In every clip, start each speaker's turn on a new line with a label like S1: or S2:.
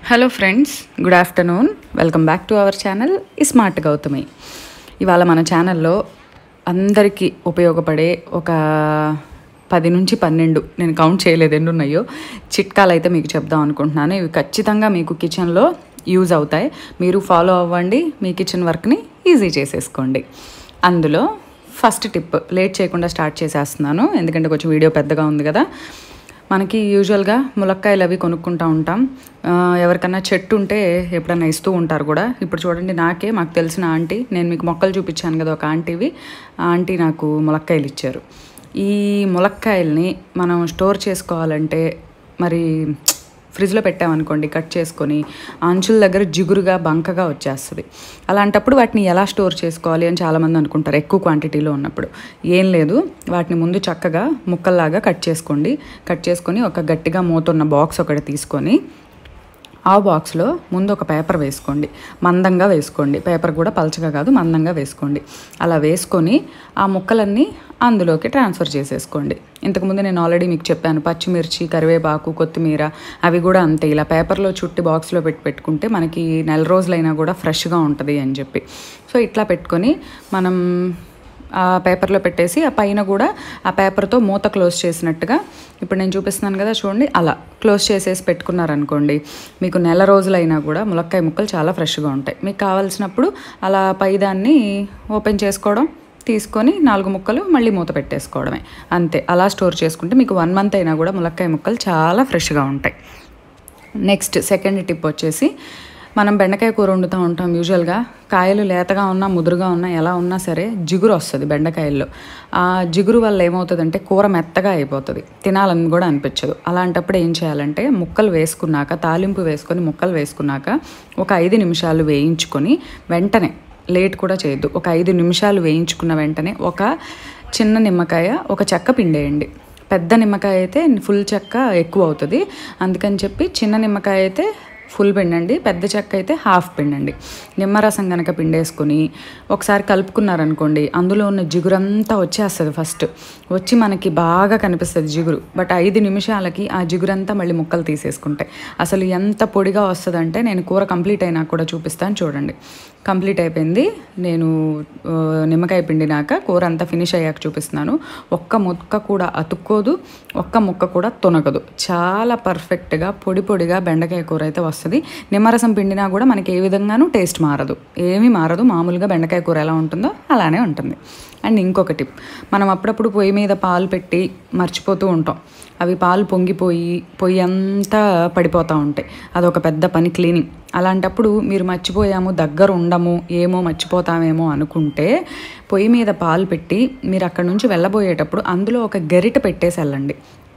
S1: hello friends good afternoon welcome back to our channel smart Gautami ఇవాళ మన ఛానల్లో అందరికీ ఉపయోగపడే ఒక పది నుంచి పన్నెండు నేను కౌంట్ చేయలేదు ఎన్ని ఉన్నాయో చిట్కాలు అయితే మీకు చెప్దాం అనుకుంటున్నాను ఇవి ఖచ్చితంగా మీకు కిచెన్లో యూజ్ అవుతాయి మీరు ఫాలో అవ్వండి మీ కిచెన్ వర్క్ని ఈజీ చేసేసుకోండి అందులో ఫస్ట్ టిప్ లేట్ చేయకుండా స్టార్ట్ చేసేస్తున్నాను ఎందుకంటే కొంచెం వీడియో పెద్దగా ఉంది కదా మనకి యూజువల్గా ములక్కాయలు అవి కొనుక్కుంటూ ఉంటాం ఆ, ఎవరికన్నా చెట్టు ఉంటే ఎప్పుడన్నా ఇస్తూ ఉంటారు కూడా ఇప్పుడు చూడండి నాకే మాకు తెలిసిన ఆంటీ నేను మీకు మొక్కలు చూపించాను కదా ఒక ఆంటీవి ఆ ఆంటీ నాకు ములక్కాయలు ఇచ్చారు ఈ ములక్కాయల్ని మనం స్టోర్ చేసుకోవాలంటే మరి ఫ్రిడ్జ్లో పెట్టామనుకోండి కట్ చేసుకొని ఆ అంచుల దగ్గర జిగురుగా బంకగా వచ్చేస్తుంది అలాంటప్పుడు వాటిని ఎలా స్టోర్ చేసుకోవాలి అని చాలామంది అనుకుంటారు ఎక్కువ క్వాంటిటీలో ఉన్నప్పుడు ఏం లేదు వాటిని ముందు చక్కగా ముక్కల్లాగా కట్ చేసుకోండి కట్ చేసుకొని ఒక గట్టిగా మూతున్న బాక్స్ ఒకటి తీసుకొని ఆ బాక్స్లో ముందు ఒక పేపర్ వేసుకోండి మందంగా వేసుకోండి పేపర్ కూడా పలచగా కాదు మందంగా వేసుకోండి అలా వేసుకొని ఆ ముక్కలన్నీ అందులోకి ట్రాన్స్ఫర్ చేసేసుకోండి ఇంతకుముందు నేను ఆల్రెడీ మీకు చెప్పాను పచ్చిమిర్చి కరివేపాకు కొత్తిమీర అవి కూడా అంతే ఇలా పేపర్లో చుట్టి బాక్స్లో పెట్టి పెట్టుకుంటే మనకి నెల రోజులైనా కూడా ఫ్రెష్గా ఉంటుంది అని చెప్పి సో ఇట్లా పెట్టుకొని మనం ఆ పేపర్లో పెట్టేసి ఆ పైన కూడా ఆ పేపర్తో మూత క్లోజ్ చేసినట్టుగా ఇప్పుడు నేను చూపిస్తున్నాను కదా చూడండి అలా క్లోజ్ చేసేసి పెట్టుకున్నారనుకోండి మీకు నెల రోజులైనా కూడా ములక్కాయ ముక్కలు చాలా ఫ్రెష్గా ఉంటాయి మీకు కావాల్సినప్పుడు అలా పైదాన్ని ఓపెన్ చేసుకోవడం తీసుకొని నాలుగు ముక్కలు మళ్ళీ మూత పెట్టేసుకోవడమే అంతే అలా స్టోర్ చేసుకుంటే మీకు వన్ మంత్ అయినా కూడా ములక్కాయ ముక్కలు చాలా ఫ్రెష్గా ఉంటాయి నెక్స్ట్ సెకండ్ టిప్ వచ్చేసి మనం బెండకాయ కూర వండుతూ ఉంటాం యూజువల్గా కాయలు లేతగా ఉన్నా ముదురుగా ఉన్నా ఎలా ఉన్నా సరే జిగురు వస్తుంది బెండకాయల్లో ఆ జిగురు వల్ల ఏమవుతుందంటే కూర మెత్తగా అయిపోతుంది తినాలని కూడా అనిపించదు అలాంటప్పుడు ఏం చేయాలంటే ముక్కలు వేసుకున్నాక తాలింపు వేసుకొని ముక్కలు వేసుకున్నాక ఒక ఐదు నిమిషాలు వేయించుకొని వెంటనే లేట్ కూడా చేయొద్దు ఒక ఐదు నిమిషాలు వేయించుకున్న వెంటనే ఒక చిన్న నిమ్మకాయ ఒక చెక్క పిండేయండి పెద్ద నిమ్మకాయ అయితే ఫుల్ చెక్క ఎక్కువ అవుతుంది అందుకని చెప్పి చిన్న నిమ్మకాయ అయితే ఫుల్ పిండండి పెద్ద చెక్క అయితే హాఫ్ పిండండి నిమ్మరసం కనుక పిండేసుకొని ఒకసారి కలుపుకున్నారనుకోండి అందులో ఉన్న జిగురంతా వచ్చేస్తుంది ఫస్ట్ వచ్చి మనకి బాగా కనిపిస్తుంది జిగురు బట్ ఐదు నిమిషాలకి ఆ జిగురంతా మళ్ళీ ముక్కలు తీసేసుకుంటాయి అసలు ఎంత పొడిగా వస్తుందంటే నేను కూర కంప్లీట్ అయినా కూడా చూపిస్తాను చూడండి కంప్లీట్ అయిపోయింది నేను ఆ, నిమ్మకాయ పిండినాక కూర అంతా ఫినిష్ అయ్యాక చూపిస్తున్నాను ఒక్క ముక్క కూడా అతుక్కోదు ఒక్క ముక్క కూడా తొనగదు చాలా పర్ఫెక్ట్గా పొడి పొడిగా బెండకాయ కూర అయితే వస్తుంది నిమ్మరసం పిండినా కూడా మనకి ఏ విధంగానూ టేస్ట్ మారదు ఏమీ మారదు మామూలుగా బెండకాయ కూర ఎలా ఉంటుందో అలానే ఉంటుంది అండ్ ఇంకొక టిప్ మనం అప్పుడప్పుడు పొయ్యి మీద పాలు పెట్టి మర్చిపోతూ ఉంటాం అవి పాలు పొంగిపోయి పొయ్యి అంతా పడిపోతూ ఉంటాయి అదొక పెద్ద పని క్లీనింగ్ అలాంటప్పుడు మీరు మర్చిపోయాము దగ్గర ఉండము ఏమో మర్చిపోతామేమో అనుకుంటే పొయ్యి మీద పాలు పెట్టి మీరు అక్కడ నుంచి వెళ్ళబోయేటప్పుడు అందులో ఒక గరిట పెట్టేసి వెళ్ళండి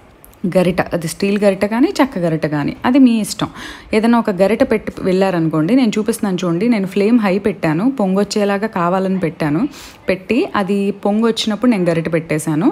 S1: గరిట అది స్టీల్ గరిట కానీ చెక్క గరిట కానీ అది మీ ఇష్టం ఏదైనా ఒక గరిట పెట్టి వెళ్ళారనుకోండి నేను చూపిస్తున్నాను చూడండి నేను ఫ్లేమ్ హై పెట్టాను పొంగొచ్చేలాగా కావాలని పెట్టాను పెట్టి అది పొంగు వచ్చినప్పుడు నేను గరిట పెట్టేశాను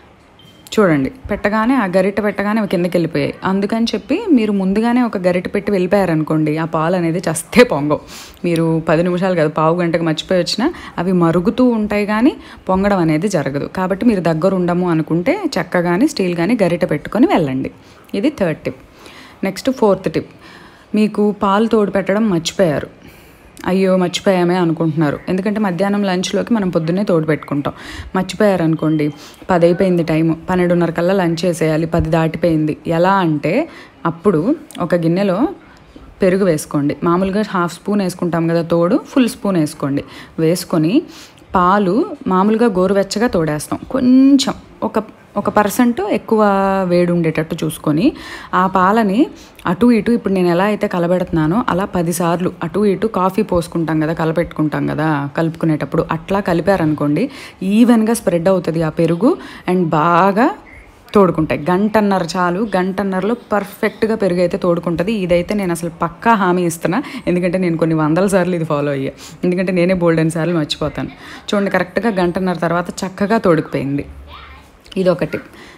S1: చూడండి పెట్టగానే ఆ గరిట పెట్టగానే అవి కిందకి వెళ్ళిపోయాయి అందుకని చెప్పి మీరు ముందుగానే ఒక గరిట పెట్టి వెళ్ళిపోయారనుకోండి ఆ పాలు అనేది చస్తే పొంగవు మీరు పది నిమిషాలు కాదు పావు గంటకు మర్చిపోయి వచ్చినా అవి మరుగుతూ ఉంటాయి కానీ పొంగడం అనేది జరగదు కాబట్టి మీరు దగ్గర ఉండము అనుకుంటే చెక్క కానీ స్టీల్ కానీ గరిట పెట్టుకొని వెళ్ళండి ఇది third tip next fourth tip మీకు పాలు తోడు పెట్టడం మర్చిపోయారు అయ్యో మర్చిపోయామే అనుకుంటున్నారు ఎందుకంటే మధ్యాహ్నం లంచ్లోకి మనం పొద్దున్నే తోడు పెట్టుకుంటాం మర్చిపోయారు అనుకోండి పది అయిపోయింది టైం పన్నెండున్నర కల్లా లంచ్ చేసేయాలి పది దాటిపోయింది ఎలా అంటే అప్పుడు ఒక గిన్నెలో పెరుగు వేసుకోండి మామూలుగా హాఫ్ స్పూన్ వేసుకుంటాం కదా తోడు ఫుల్ స్పూన్ వేసుకోండి వేసుకొని పాలు మామూలుగా గోరువెచ్చగా తోడేస్తాం కొంచెం ఒక ఒక పర్సెంట్ ఎక్కువ వేడి ఉండేటట్టు చూసుకొని ఆ పాలని అటు ఇటు ఇప్పుడు నేను ఎలా అయితే కలబెడుతున్నానో అలా పదిసార్లు అటు ఇటు కాఫీ పోసుకుంటాం కదా కలపెట్టుకుంటాం కదా కలుపుకునేటప్పుడు అట్లా కలిపారనుకోండి ఈవెన్గా స్ప్రెడ్ అవుతుంది ఆ పెరుగు అండ్ బాగా తోడుకుంటాయి గంటన్నర చాలు గంటన్నరలో పర్ఫెక్ట్గా పెరుగు అయితే తోడుకుంటుంది ఇదైతే నేను అసలు పక్కా హామీ ఇస్తున్నా ఎందుకంటే నేను కొన్ని వందల సార్లు ఇది ఫాలో అయ్యా ఎందుకంటే నేనే బోల్డెన్ సార్లు మర్చిపోతాను చూడండి కరెక్ట్గా గంటన్నర తర్వాత చక్కగా తోడుకుపోయింది ఇది ఒక టిప్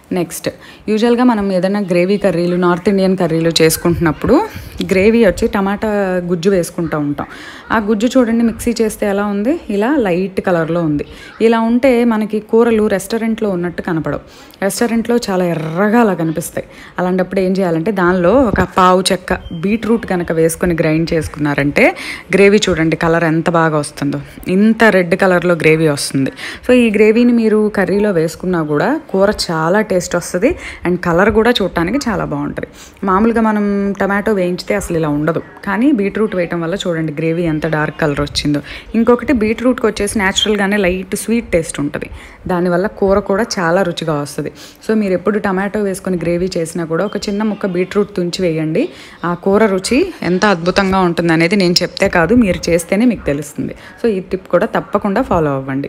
S1: నెక్స్ట్ యూజువల్గా మనం ఏదైనా గ్రేవీ కర్రీలు నార్త్ ఇండియన్ కర్రీలు చేసుకుంటున్నప్పుడు గ్రేవీ వచ్చి టమాటా గుజ్జు వేసుకుంటూ ఉంటాం ఆ గుజ్జు చూడండి మిక్సీ చేస్తే ఎలా ఉంది ఇలా లైట్ కలర్లో ఉంది ఇలా ఉంటే మనకి కూరలు రెస్టారెంట్లో ఉన్నట్టు కనపడవు రెస్టారెంట్లో చాలా ఎర్రగా అలా కనిపిస్తాయి అలాంటప్పుడు ఏం చేయాలంటే దానిలో ఒక పావు చెక్క బీట్రూట్ కనుక వేసుకొని గ్రైండ్ చేసుకున్నారంటే గ్రేవీ చూడండి కలర్ ఎంత బాగా వస్తుందో ఇంత రెడ్ కలర్లో గ్రేవీ వస్తుంది సో ఈ గ్రేవీని మీరు కర్రీలో వేసుకున్నా కూడా కూర చాలా టేస్ట్ వస్తుంది అండ్ కలర్ కూడా చూడటానికి చాలా బాగుంటుంది మామూలుగా మనం టమాటో వేయించితే అసలు ఇలా ఉండదు కానీ బీట్రూట్ వేయటం వల్ల చూడండి గ్రేవీ ఎంత డార్క్ కలర్ వచ్చిందో ఇంకొకటి బీట్రూట్కి వచ్చేసి న్యాచురల్గానే లైట్ స్వీట్ టేస్ట్ ఉంటుంది దానివల్ల కూర కూడా చాలా రుచిగా వస్తుంది సో మీరు ఎప్పుడు టమాటో వేసుకొని గ్రేవీ చేసినా కూడా ఒక చిన్న ముక్క బీట్రూట్ తుంచి వేయండి ఆ కూర రుచి ఎంత అద్భుతంగా ఉంటుంది అనేది నేను చెప్తే కాదు మీరు చేస్తేనే మీకు తెలుస్తుంది సో ఈ టిప్ కూడా తప్పకుండా ఫాలో అవ్వండి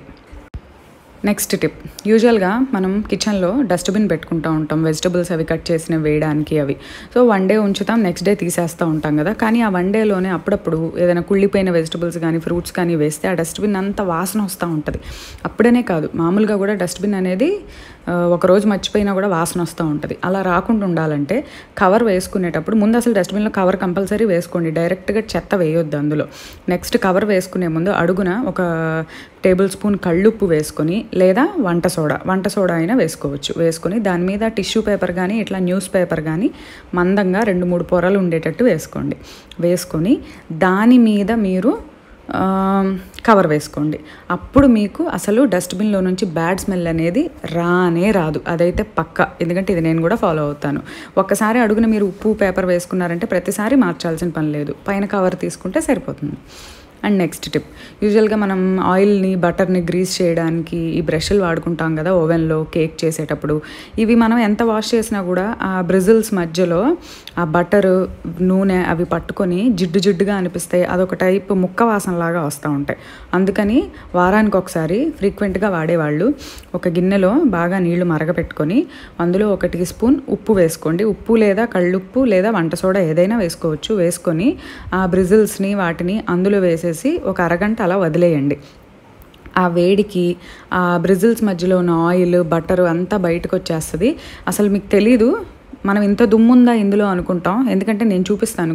S1: నెక్స్ట్ టిప్ యూజువల్గా మనం కిచెన్లో డస్ట్బిన్ పెట్టుకుంటూ ఉంటాం వెజిటబుల్స్ అవి కట్ చేసినవి వేయడానికి అవి సో వన్ డే ఉంచుతాం నెక్స్ట్ డే తీసేస్తూ ఉంటాం కదా కానీ ఆ వన్ డేలోనే అప్పుడప్పుడు ఏదైనా కుళ్ళిపోయిన వెజిటబుల్స్ కానీ ఫ్రూట్స్ కానీ వేస్తే ఆ డస్ట్బిన్ అంతా వాసన వస్తూ ఉంటుంది అప్పుడనే కాదు మామూలుగా కూడా డస్ట్బిన్ అనేది ఆ, ఒక రోజు మర్చిపోయినా కూడా వాసన వస్తూ ఉంటుంది అలా రాకుండా ఉండాలంటే కవర్ వేసుకునేటప్పుడు ముందు అసలు డస్ట్బిన్లో కవర్ కంపల్సరీ వేసుకోండి డైరెక్ట్గా చెత్త వేయొద్దు అందులో నెక్స్ట్ కవర్ వేసుకునే ముందు అడుగున ఒక టేబుల్ స్పూన్ కళ్ళుప్పు వేసుకొని లేదా వంట సోడా వంట సోడా అయినా వేసుకోవచ్చు వేసుకొని దాని మీద టిష్యూ పేపర్ కానీ ఇట్లా న్యూస్ పేపర్ కానీ మందంగా రెండు మూడు పొరలు ఉండేటట్టు వేసుకోండి వేసుకొని దాని మీద మీరు ఆ, కవర్ వేసుకోండి అప్పుడు మీకు అసలు డస్ట్బిన్లో నుంచి బ్యాడ్ స్మెల్ అనేది రానే రాదు అదైతే పక్క ఎందుకంటే ఇది నేను కూడా ఫాలో అవుతాను ఒక్కసారి అడుగున మీరు ఉప్పు పేపర్ వేసుకున్నారంటే ప్రతిసారి మార్చాల్సిన పని లేదు పైన కవర్ తీసుకుంటే సరిపోతుంది అండ్ నెక్స్ట్ టిప్ యూజువల్గా మనం ఆయిల్ని బటర్ని గ్రీస్ చేయడానికి ఈ బ్రష్లు వాడుకుంటాం కదా ఓవెన్లో కేక్ చేసేటప్పుడు ఇవి మనం ఎంత వాష్ చేసినా కూడా ఆ బ్రిజిల్స్ మధ్యలో ఆ బటర్ నూనె అవి పట్టుకొని జిడ్డు జిడ్డుగా అనిపిస్తాయి అదొక టైప్ ముక్క వాసనలాగా వస్తూ ఉంటాయి అందుకని వారానికి ఒకసారి ఫ్రీక్వెంట్గా వాడేవాళ్ళు ఒక గిన్నెలో బాగా నీళ్లు మరగపెట్టుకొని అందులో ఒక టీ స్పూన్ ఉప్పు వేసుకోండి ఉప్పు లేదా కళ్ళుప్పు లేదా వంట సోడా ఏదైనా వేసుకోవచ్చు వేసుకొని ఆ బ్రిజిల్స్ని వాటిని అందులో వేసేసి ఒక అరగంట అలా వదిలేయండి ఆ వేడికి ఆ బ్రిజిల్స్ మధ్యలో ఉన్న ఆయిల్ బటర్ అంతా బయటకు వచ్చేస్తుంది అసలు మీకు తెలీదు మనం ఇంత దుమ్ముందా ఇందులో అనుకుంటాం ఎందుకంటే నేను చూపిస్తాను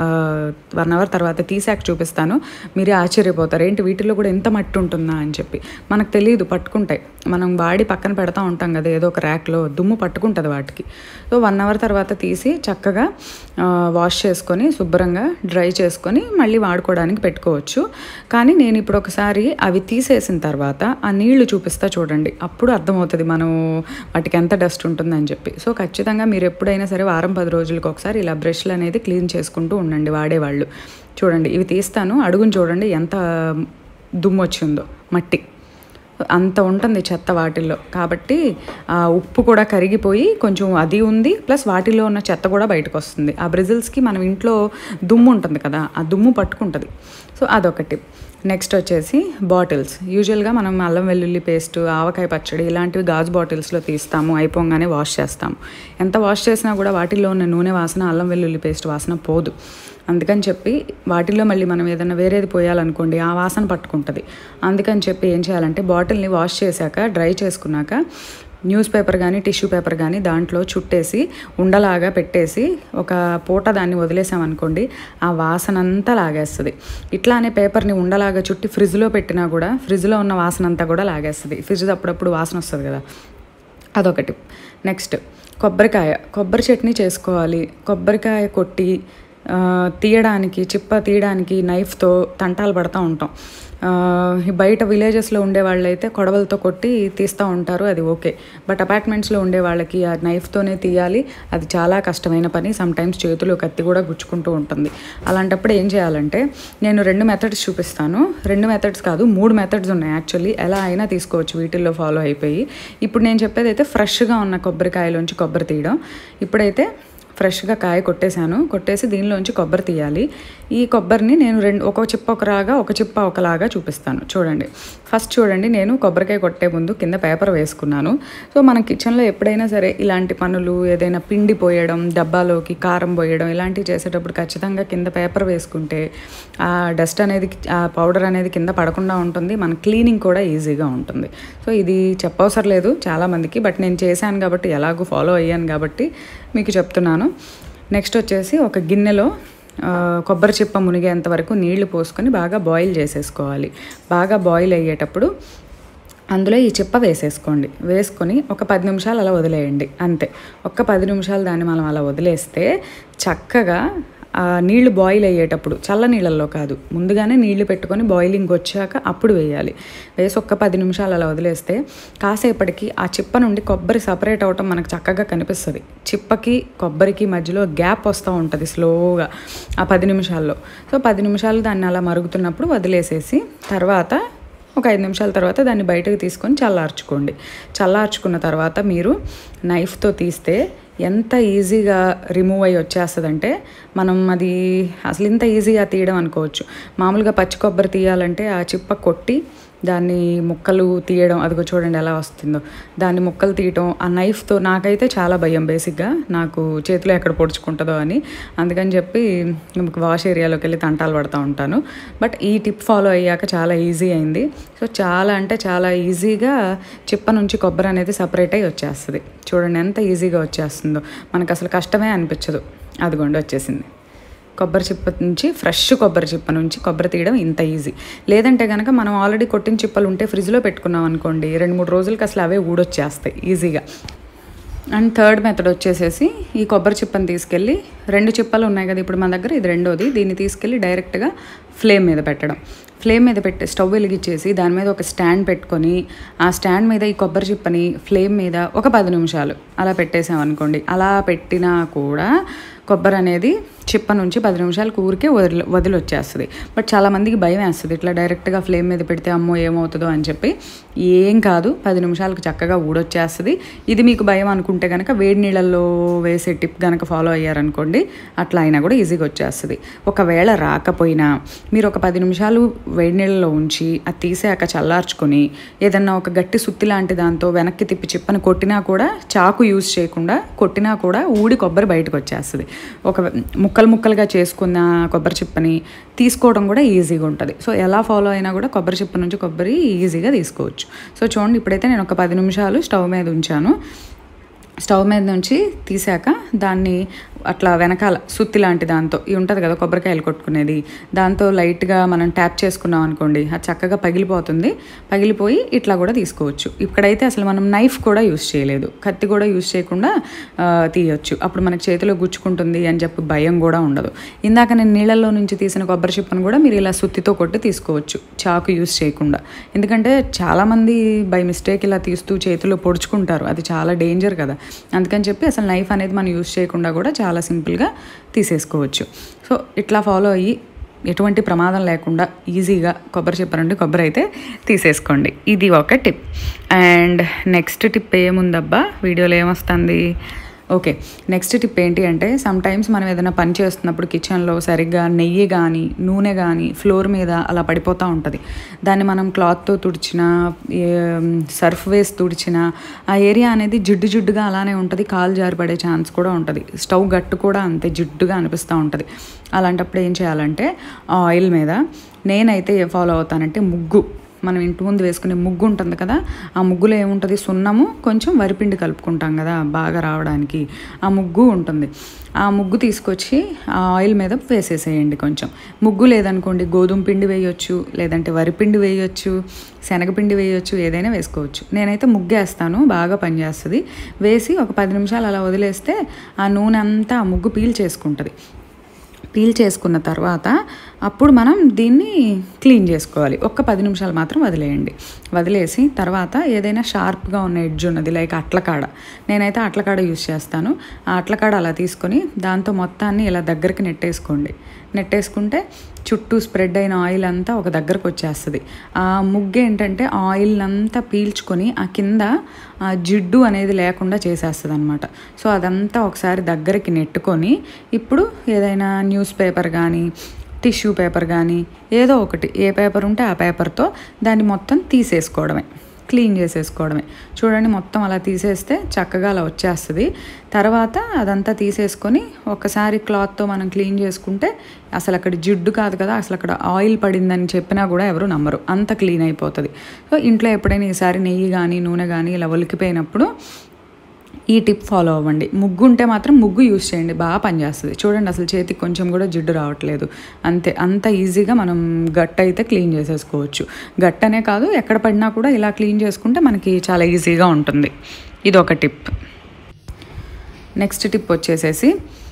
S1: వన్ అవర్ తర్వాత తీసాక చూపిస్తాను మీరే ఆశ్చర్యపోతారు ఏంటి వీటిలో కూడా ఎంత మట్టి ఉంటుందా అని చెప్పి మనకు తెలియదు పట్టుకుంటాయి మనం వాడి పక్కన పెడతా ఉంటాం కదా ఏదో ఒక ర్యాక్లో దుమ్ము పట్టుకుంటుంది వాటికి సో వన్ అవర్ తర్వాత తీసి చక్కగా వాష్ చేసుకొని శుభ్రంగా డ్రై చేసుకొని మళ్ళీ వాడుకోవడానికి పెట్టుకోవచ్చు కానీ నేను ఇప్పుడు ఒకసారి అవి తీసేసిన తర్వాత ఆ నీళ్లు చూపిస్తా చూడండి అప్పుడు అర్థమవుతుంది మనం వాటికి ఎంత డస్ట్ ఉంటుందని చెప్పి సో ఖచ్చితంగా మీరు ఎప్పుడైనా సరే వారం పది రోజులకు ఒకసారి ఇలా బ్రష్లు అనేది క్లీన్ చేసుకుంటూ ఉండండి వాడేవాళ్ళు చూడండి ఇవి తీస్తాను అడుగుని చూడండి ఎంత దుమ్ము వచ్చిందో మట్టి అంత ఉంటుంది చెత్త వాటిల్లో కాబట్టి ఆ ఉప్పు కూడా కరిగిపోయి కొంచెం అది ఉంది ప్లస్ వాటిలో ఉన్న చెత్త కూడా బయటకు వస్తుంది ఆ బ్రిజిల్స్కి మనం ఇంట్లో దుమ్ము ఉంటుంది కదా ఆ దుమ్ము పట్టుకుంటుంది సో అదొకటి నెక్స్ట్ వచ్చేసి బాటిల్స్ యూజువల్గా మనం అల్లం వెల్లుల్లి పేస్ట్ ఆవకాయ పచ్చడి ఇలాంటివి గాజు బాటిల్స్లో తీస్తాము అయిపోగానే వాష్ చేస్తాము ఎంత వాష్ చేసినా కూడా వాటిల్లో ఉన్న నూనె వాసన అల్లం వెల్లుల్లి పేస్ట్ వాసన పోదు అందుకని చెప్పి వాటిల్లో మళ్ళీ మనం ఏదైనా వేరేది పోయాలనుకోండి ఆ వాసన పట్టుకుంటుంది అందుకని చెప్పి ఏం చేయాలంటే బాటిల్ని వాష్ చేశాక డ్రై చేసుకున్నాక న్యూస్ పేపర్ కానీ టిష్యూ పేపర్ కానీ దాంట్లో చుట్టేసి ఉండలాగా పెట్టేసి ఒక పూట దాన్ని వదిలేసామనుకోండి ఆ వాసన అంతా లాగేస్తుంది ఇట్లానే పేపర్ని ఉండలాగా చుట్టి ఫ్రిడ్జ్లో పెట్టినా కూడా ఫ్రిడ్జ్లో ఉన్న వాసన అంతా కూడా లాగేస్తుంది ఫ్రిడ్జ్ అప్పుడప్పుడు వాసన వస్తుంది కదా అదొకటి నెక్స్ట్ కొబ్బరికాయ కొబ్బరి చట్నీ చేసుకోవాలి కొబ్బరికాయ కొట్టి ఆ, తీయడానికి చిప్ప తీయడానికి నైఫ్తో తంటాలు పడతా ఉంటాం ఆ, ఈ బయట విలేజెస్లో ఉండే వాళ్ళైతే కొడవలతో కొట్టి తీస్తూ ఉంటారు అది ఓకే బట్ అపార్ట్మెంట్స్లో ఉండే వాళ్ళకి ఆ నైఫ్తోనే తీయాలి అది చాలా కష్టమైన పని సమ్టైమ్స్ చేతులు కత్తి కూడా గుచ్చుకుంటూ ఉంటుంది అలాంటప్పుడు ఏం చేయాలంటే నేను రెండు మెథడ్స్ చూపిస్తాను రెండు మెథడ్స్ కాదు మూడు మెథడ్స్ ఉన్నాయి యాక్చువల్లీ ఎలా అయినా తీసుకోవచ్చు వీటిల్లో ఫాలో అయిపోయి ఇప్పుడు నేను చెప్పేది అయితే ఫ్రెష్గా ఉన్న కొబ్బరికాయలోంచి కొబ్బరి తీయడం ఇప్పుడైతే ఫ్రెష్గా కాయ కొట్టేశాను కొట్టేసి దీనిలోంచి కొబ్బరి తీయాలి ఈ కొబ్బరిని నేను రెండు ఒక చిప్ప ఒకలాగా ఒక చిప్ప ఒకలాగా చూపిస్తాను చూడండి ఫస్ట్ చూడండి నేను కొబ్బరికాయ కొట్టే ముందు కింద పేపర్ వేసుకున్నాను సో మన కిచెన్లో ఎప్పుడైనా సరే ఇలాంటి పనులు ఏదైనా పిండి పోయడం డబ్బాలోకి కారం పోయడం ఇలాంటివి చేసేటప్పుడు ఖచ్చితంగా కింద పేపర్ వేసుకుంటే ఆ డస్ట్ అనేది ఆ పౌడర్ అనేది కింద పడకుండా ఉంటుంది మన క్లీనింగ్ కూడా ఈజీగా ఉంటుంది సో ఇది చెప్పవసరం లేదు చాలామందికి బట్ నేను చేశాను కాబట్టి ఎలాగో ఫాలో అయ్యాను కాబట్టి మీకు చెప్తున్నాను నెక్స్ట్ వచ్చేసి ఒక గిన్నెలో ఆ, కొబ్బరి చిప్ప మునిగేంత వరకు నీళ్లు పోసుకొని బాగా బాయిల్ చేసేసుకోవాలి బాగా బాయిల్ అయ్యేటప్పుడు అందులో ఈ చిప్ప వేసేసుకోండి వేసుకొని ఒక పది నిమిషాలు అలా వదిలేయండి అంతే ఒక్క పది నిమిషాలు దాన్ని మనం అలా వదిలేస్తే చక్కగా ఆ నీళ్లు బాయిల్ అయ్యేటప్పుడు చల్ల నీళ్ళల్లో కాదు ముందుగానే నీళ్లు పెట్టుకొని బాయిలింగ్ వచ్చాక అప్పుడు వేయాలి వేసి ఒక్క పది నిమిషాలు అలా వదిలేస్తే కాసేపటికి ఆ చిప్ప నుండి కొబ్బరి సపరేట్ అవటం మనకు చక్కగా కనిపిస్తుంది చిప్పకి కొబ్బరికి మధ్యలో గ్యాప్ వస్తూ ఉంటుంది స్లోగా ఆ పది నిమిషాల్లో సో పది నిమిషాలు దాన్ని అలా మరుగుతున్నప్పుడు వదిలేసేసి తర్వాత ఒక ఐదు నిమిషాల తర్వాత దాన్ని బయటకు తీసుకొని చల్లార్చుకోండి చల్లార్చుకున్న తర్వాత మీరు నైఫ్తో తీస్తే ఎంత ఈజీగా రిమూవ్ అయ్యి వచ్చేస్తుందంటే మనం అది అసలు ఇంత ఈజీగా తీయడం అనుకోవచ్చు మామూలుగా పచ్చి కొబ్బరి తీయాలంటే ఆ చిప్ప కొట్టి దాన్ని ముక్కలు తీయడం అదిగో చూడండి ఎలా వస్తుందో దాన్ని ముక్కలు తీయటం ఆ నైఫ్తో నాకైతే చాలా భయం బేసిక్గా నాకు చేతిలో ఎక్కడ పొడుచుకుంటుందో అని అందుకని చెప్పి వాష్ ఏరియాలోకి వెళ్ళి తంటాలు పడుతూ ఉంటాను బట్ ఈ టిప్ ఫాలో అయ్యాక చాలా ఈజీ అయింది సో చాలా అంటే చాలా ఈజీగా చిప్ప నుంచి కొబ్బరి అనేది సపరేట్ అయ్యి వచ్చేస్తుంది చూడండి ఎంత ఈజీగా వచ్చేస్తుందో మనకు అసలు కష్టమే అనిపించదు అదిగోండి వచ్చేసింది కొబ్బరి చిప్ప నుంచి ఫ్రెష్ కొబ్బరి చిప్ప నుంచి కొబ్బరి తీయడం ఇంత ఈజీ లేదంటే కనుక మనం ఆల్రెడీ కొట్టిన చిప్పలు ఉంటే ఫ్రిడ్జ్లో పెట్టుకున్నాం అనుకోండి రెండు మూడు రోజులకి అసలు అవే ఊడొచ్చేస్తాయి ఈజీగా అండ్ థర్డ్ మెథడ్ వచ్చేసేసి ఈ కొబ్బరి చిప్పని తీసుకెళ్ళి రెండు చిప్పలు ఉన్నాయి కదా ఇప్పుడు మన దగ్గర ఇది రెండోది దీన్ని తీసుకెళ్ళి డైరెక్ట్గా ఫ్లేమ్ మీద పెట్టడం ఫ్లేమ్ మీద పెట్టి స్టవ్ వెలిగించేసి దాని మీద ఒక స్టాండ్ పెట్టుకొని ఆ స్టాండ్ మీద ఈ కొబ్బరి చిప్పని ఫ్లేమ్ మీద ఒక పది నిమిషాలు అలా పెట్టేసాం అనుకోండి అలా పెట్టినా కూడా కొబ్బరి అనేది చిప్ప నుంచి పది నిమిషాలకు ఊరికే వదిలి వదిలి వచ్చేస్తుంది బట్ చాలామందికి భయం వేస్తుంది ఇట్లా డైరెక్ట్గా ఫ్లేమ్ మీద పెడితే అమ్మో ఏమవుతుందో అని చెప్పి ఏం కాదు పది నిమిషాలకు చక్కగా ఊడొచ్చేస్తుంది ఇది మీకు భయం అనుకుంటే కనుక వేడి నీళ్ళల్లో వేసే టిప్ కనుక ఫాలో అయ్యారనుకోండి అట్లా అయినా కూడా ఈజీగా వచ్చేస్తుంది ఒకవేళ రాకపోయినా మీరు ఒక పది నిమిషాలు వేడి నీళ్ళలో ఉంచి అది తీసాక చల్లార్చుకొని ఏదన్నా ఒక గట్టి సుత్తి లాంటి దాంతో వెనక్కి తిప్పి చిప్పని కొట్టినా కూడా చాకు యూజ్ చేయకుండా కొట్టినా కూడా ఊడి కొబ్బరి బయటకు వచ్చేస్తుంది ఒక ముక్కలు ముక్కలుగా చేసుకున్న కొబ్బరి చిప్పని తీసుకోవడం కూడా ఈజీగా ఉంటుంది సో ఎలా ఫాలో అయినా కూడా కొబ్బరి చిప్ప నుంచి కొబ్బరి ఈజీగా తీసుకోవచ్చు సో చూడండి ఇప్పుడైతే నేను ఒక పది నిమిషాలు స్టవ్ మీద ఉంచాను స్టవ్ మీద నుంచి తీసాక దాన్ని అట్లా వెనకాల సుత్తి లాంటి దాంతో ఇవి ఉంటుంది కదా కొబ్బరికాయలు కొట్టుకునేది దాంతో లైట్గా మనం ట్యాప్ చేసుకున్నాం అనుకోండి అది చక్కగా పగిలిపోతుంది పగిలిపోయి ఇట్లా కూడా తీసుకోవచ్చు ఇక్కడైతే అసలు మనం నైఫ్ కూడా యూస్ చేయలేదు కత్తి కూడా యూస్ చేయకుండా ఆ, తీయొచ్చు అప్పుడు మనకి చేతిలో గుచ్చుకుంటుంది అని చెప్పి భయం కూడా ఉండదు ఇందాక నేను నీళ్ళల్లో నుంచి తీసిన కొబ్బరి చిప్పను కూడా మీరు ఇలా సుత్తితో కొట్టి తీసుకోవచ్చు చాకు యూస్ చేయకుండా ఎందుకంటే చాలామంది బై మిస్టేక్ ఇలా తీస్తూ చేతిలో పొడుచుకుంటారు అది చాలా డేంజర్ కదా అందుకని చెప్పి అసలు నైఫ్ అనేది మనం యూస్ చేయకుండా కూడా చాలా సింపుల్గా తీసేసుకోవచ్చు సో ఇట్లా ఫాలో అయ్యి ఎటువంటి ప్రమాదం లేకుండా ఈజీగా కొబ్బరి చిప్ప నుండి కొబ్బరి అయితే తీసేసుకోండి ఇది ఒక టిప్ అండ్ నెక్స్ట్ టిప్ ఏముందబ్బా వీడియోలో ఏమొస్తుంది ఓకే నెక్స్ట్ టిప్ ఏంటి అంటే సమ్ టైమ్స్ మనం ఏదైనా పని చేస్తున్నప్పుడు కిచెన్లో సరిగ్గా నెయ్యి కానీ నూనె కానీ ఫ్లోర్ మీద అలా పడిపోతూ ఉంటుంది దాన్ని మనం క్లాత్తో తుడిచినా సర్ఫ్ వేసి తుడిచినా ఆ ఏరియా అనేది జిడ్డు జిడ్డుగా అలానే ఉంటుంది కాలు జారి పడే ఛాన్స్ కూడా ఉంటుంది స్టవ్ గట్టు కూడా అంతే జిడ్డుగా అనిపిస్తూ ఉంటుంది అలాంటప్పుడు ఏం చేయాలంటే ఆ ఆయిల్ మీద నేనైతే ఏ ఫాలో అవుతానంటే ముగ్గు మనం ఇంటి ముందు వేసుకునే ముగ్గు ఉంటుంది కదా ఆ ముగ్గులో ఏముంటుంది సున్నము కొంచెం వరిపిండి కలుపుకుంటాం కదా బాగా రావడానికి ఆ ముగ్గు ఉంటుంది ఆ ముగ్గు తీసుకొచ్చి ఆ ఆయిల్ మీద వేసేసేయండి కొంచెం ముగ్గు లేదనుకోండి గోధుమ పిండి వేయొచ్చు లేదంటే వరిపిండి వేయొచ్చు శనగపిండి వేయొచ్చు ఏదైనా వేసుకోవచ్చు నేనైతే ముగ్గు వేస్తాను బాగా పనిచేస్తుంది వేసి ఒక పది నిమిషాలు అలా వదిలేస్తే ఆ నూనె అంతా ఆ ముగ్గు పీల్ చేసుకుంటుంది పీల్ చేసుకున్న తర్వాత అప్పుడు మనం దీన్ని క్లీన్ చేసుకోవాలి ఒక్క పది నిమిషాలు మాత్రం వదిలేయండి వదిలేసి తర్వాత ఏదైనా షార్ప్గా ఉన్న ఎడ్జ్ ఉన్నది లైక్ అట్లకాడ నేనైతే అట్లకాడ యూస్ చేస్తాను ఆ అట్లకాడ అలా తీసుకొని దాంతో మొత్తాన్ని ఇలా దగ్గరికి నెట్టేసుకోండి నెట్టేసుకుంటే చుట్టూ స్ప్రెడ్ అయిన ఆయిల్ అంతా ఒక దగ్గరకు వచ్చేస్తుంది ఆ ముగ్గు ఏంటంటే ఆయిల్ అంతా పీల్చుకొని ఆ కింద ఆ జిడ్డు అనేది లేకుండా చేసేస్తుంది అనమాట సో అదంతా ఒకసారి దగ్గరికి నెట్టుకొని ఇప్పుడు ఏదైనా న్యూస్ పేపర్ కానీ టిష్యూ పేపర్ కానీ ఏదో ఒకటి ఏ పేపర్ ఉంటే ఆ పేపర్తో దాన్ని మొత్తం తీసేసుకోవడమే క్లీన్ చేసేసుకోవడమే చూడండి మొత్తం అలా తీసేస్తే చక్కగా అలా వచ్చేస్తుంది తర్వాత అదంతా తీసేసుకొని ఒకసారి క్లాత్తో మనం క్లీన్ చేసుకుంటే అసలు అక్కడ జిడ్డు కాదు కదా అసలు అక్కడ ఆయిల్ పడిందని చెప్పినా కూడా ఎవరు నమ్మరు అంత క్లీన్ అయిపోతుంది సో ఇంట్లో ఎప్పుడైనా ఈసారి నెయ్యి కానీ నూనె కానీ ఇలా ఒలికిపోయినప్పుడు ఈ టిప్ ఫాలో అవ్వండి ముగ్గు ఉంటే మాత్రం ముగ్గు యూస్ చేయండి బాగా పనిచేస్తుంది చూడండి అసలు చేతికి కొంచెం కూడా జిడ్డు రావట్లేదు అంతే అంత ఈజీగా మనం గట్ అయితే క్లీన్ చేసేసుకోవచ్చు గట్ అనే కాదు ఎక్కడ పడినా కూడా ఇలా క్లీన్ చేసుకుంటే మనకి చాలా ఈజీగా ఉంటుంది ఇది ఒక టిప్ నెక్స్ట్ టిప్ వచ్చేసేసి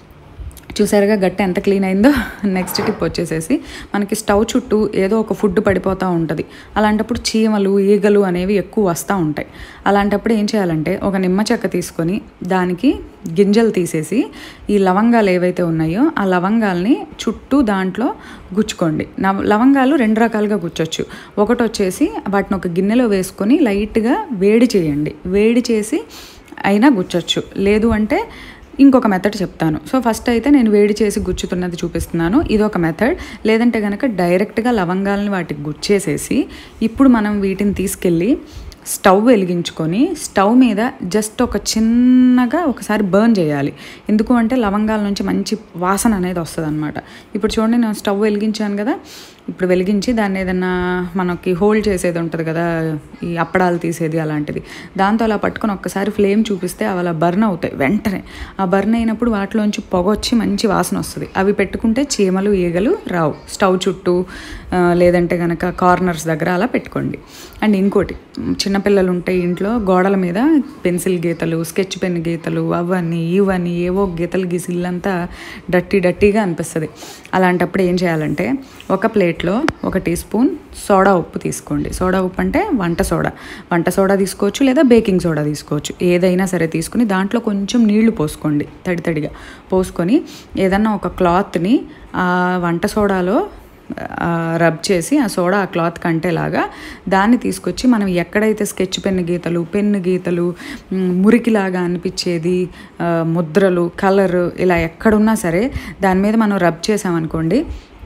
S1: చూసారుగా గట్టె ఎంత క్లీన్ అయిందో నెక్స్ట్ టిప్ వచ్చేసేసి మనకి స్టవ్ చుట్టూ ఏదో ఒక ఫుడ్ పడిపోతూ ఉంటుంది అలాంటప్పుడు చీమలు ఈగలు అనేవి ఎక్కువ వస్తూ ఉంటాయి అలాంటప్పుడు ఏం చేయాలంటే ఒక నిమ్మ చెక్క తీసుకొని దానికి గింజలు తీసేసి ఈ లవంగాలు ఏవైతే ఉన్నాయో ఆ లవంగాల్ని చుట్టూ దాంట్లో గుచ్చుకోండి నవ లవంగాలు రెండు రకాలుగా గుచ్చొచ్చు ఒకటి వచ్చేసి వాటిని ఒక గిన్నెలో వేసుకొని లైట్గా వేడి చేయండి వేడి చేసి అయినా గుచ్చొచ్చు లేదు అంటే ఇంకొక మెథడ్ చెప్తాను సో ఫస్ట్ అయితే నేను వేడి చేసి గుచ్చుతున్నది చూపిస్తున్నాను ఇది ఒక మెథడ్ లేదంటే కనుక డైరెక్ట్గా లవంగాలని వాటికి గుచ్చేసేసి ఇప్పుడు మనం వీటిని తీసుకెళ్ళి స్టవ్ వెలిగించుకొని స్టవ్ మీద జస్ట్ ఒక చిన్నగా ఒకసారి బర్న్ చేయాలి ఎందుకు అంటే లవంగాల నుంచి మంచి వాసన అనేది వస్తుంది అనమాట ఇప్పుడు చూడండి నేను స్టవ్ వెలిగించాను కదా ఇప్పుడు వెలిగించి దాన్ని ఏదన్నా మనకి హోల్డ్ చేసేది ఉంటుంది కదా ఈ అప్పడాలు తీసేది అలాంటిది దాంతో అలా పట్టుకొని ఒక్కసారి ఫ్లేమ్ చూపిస్తే అవి అలా బర్న్ అవుతాయి వెంటనే ఆ బర్న్ అయినప్పుడు వాటిలోంచి పొగ వచ్చి మంచి వాసన వస్తుంది అవి పెట్టుకుంటే చీమలు ఈగలు రావు స్టవ్ చుట్టూ ఆ, లేదంటే కనుక కార్నర్స్ దగ్గర అలా పెట్టుకోండి అండ్ ఇంకోటి చిన్నపిల్లలు ఉంటాయి ఇంట్లో గోడల మీద పెన్సిల్ గీతలు స్కెచ్ పెన్ గీతలు అవన్నీ ఇవన్నీ ఏవో గీతలు గీసి ఇల్లంతా డట్టి డట్టీగా అనిపిస్తుంది అలాంటప్పుడు ఏం చేయాలంటే ఒక ప్లేట్లో ఒక టీ స్పూన్ సోడా ఉప్పు తీసుకోండి సోడా ఉప్పు అంటే వంట సోడా వంట సోడా తీసుకోవచ్చు లేదా బేకింగ్ సోడా తీసుకోవచ్చు ఏదైనా సరే తీసుకుని దాంట్లో కొంచెం నీళ్లు పోసుకోండి తడి తడిగా పోసుకొని ఏదన్నా ఒక క్లాత్ని ఆ వంట సోడాలో ఆ, రబ్ చేసి ఆ సోడా ఆ క్లాత్ కంటేలాగా దాన్ని తీసుకొచ్చి మనం ఎక్కడైతే స్కెచ్ పెన్ గీతలు పెన్ను గీతలు మ్, మురికిలాగా అనిపించేది ఆ, ముద్రలు కలర్ ఇలా ఎక్కడున్నా సరే దాని మీద మనం రబ్ చేసామనుకోండి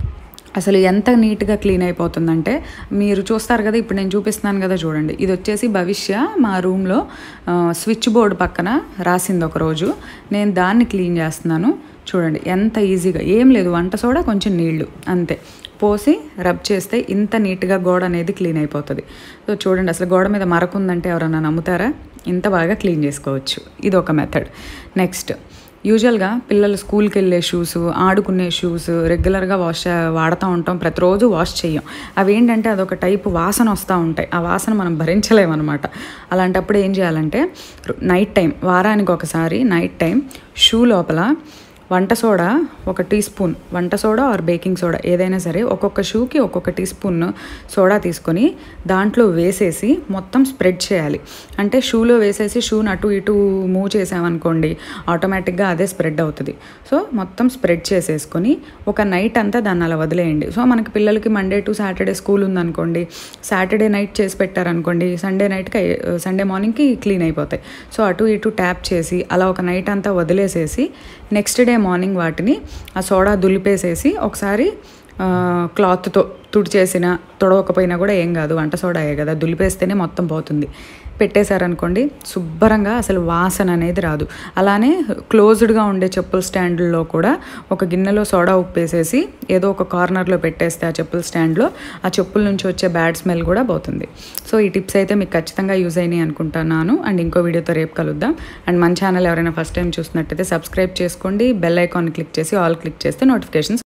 S1: అసలు ఎంత నీట్గా క్లీన్ అయిపోతుందంటే మీరు చూస్తారు కదా ఇప్పుడు నేను చూపిస్తున్నాను కదా చూడండి ఇది వచ్చేసి భవిష్య మా రూమ్లో ఆ, స్విచ్ బోర్డ్ పక్కన రాసింది ఒకరోజు నేను దాన్ని క్లీన్ చేస్తున్నాను చూడండి ఎంత ఈజీగా ఏం లేదు వంట సోడా కొంచెం నీళ్లు అంతే పోసి రబ్ చేస్తే ఇంత నీట్గా గోడ అనేది క్లీన్ అయిపోతుంది సో చూడండి అసలు గోడ మీద మరకుందంటే ఎవరన్నా నమ్ముతారా ఇంత బాగా క్లీన్ చేసుకోవచ్చు ఇది ఒక మెథడ్ నెక్స్ట్ యూజువల్గా పిల్లలు స్కూల్కి వెళ్ళే షూస్ ఆడుకునే షూస్ రెగ్యులర్గా వాష్ వాడుతూ ఉంటాం ప్రతిరోజు వాష్ చేయం అవి ఏంటంటే అదొక టైపు వాసన వస్తూ ఉంటాయి ఆ వాసన మనం భరించలేమన్నమాట అలాంటప్పుడు ఏం చేయాలంటే నైట్ టైం వారానికి ఒకసారి నైట్ టైం షూ లోపల వంట సోడా ఒక టీ స్పూన్ వంట సోడా ఆర్ బేకింగ్ సోడా ఏదైనా సరే ఒక్కొక్క షూకి ఒక్కొక్క టీ స్పూన్ సోడా తీసుకొని దాంట్లో వేసేసి మొత్తం స్ప్రెడ్ చేయాలి అంటే షూలో వేసేసి షూని అటు ఇటు మూవ్ చేసామనుకోండి ఆటోమేటిక్గా అదే స్ప్రెడ్ అవుతుంది సో మొత్తం స్ప్రెడ్ చేసేసుకొని ఒక నైట్ అంతా దాన్ని అలా వదిలేయండి సో మనకి పిల్లలకి మండే టు సాటర్డే స్కూల్ ఉందనుకోండి సాటర్డే నైట్ చేసి పెట్టారనుకోండి సండే నైట్కి సండే మార్నింగ్కి క్లీన్ అయిపోతాయి సో అటు ఇటు ట్యాప్ చేసి అలా ఒక నైట్ అంతా వదిలేసేసి నెక్స్ట్ డే మార్నింగ్ వాటిని ఆ సోడా దులిపేసేసి ఒకసారి ఆ, క్లాత్తో తుడిచేసిన తొడవకపోయినా కూడా ఏం కాదు వంట సోడాయే కదా దులిపేస్తేనే మొత్తం పోతుంది పెట్టేశారనుకోండి శుభ్రంగా అసలు వాసన అనేది రాదు అలానే క్లోజ్డ్గా ఉండే చెప్పుల స్టాండ్లో కూడా ఒక గిన్నెలో సోడా ఉప్పేసేసి ఏదో ఒక కార్నర్లో పెట్టేస్తే ఆ చెప్పుల స్టాండ్లో ఆ చెప్పుల నుంచి వచ్చే బ్యాడ్ స్మెల్ కూడా పోతుంది సో ఈ టిప్స్ అయితే మీకు ఖచ్చితంగా యూజ్ అయినాయి అనుకుంటున్నాను అండ్ ఇంకో వీడియోతో రేపు కలుద్దాం అండ్ మన ఛానల్ ఎవరైనా ఫస్ట్ టైం చూస్తున్నట్టయితే సబ్స్క్రైబ్ చేసుకోండి బెల్ ఐకాన్ క్లిక్ చేసి ఆల్ క్లిక్ చేస్తే నోటిఫికేషన్స్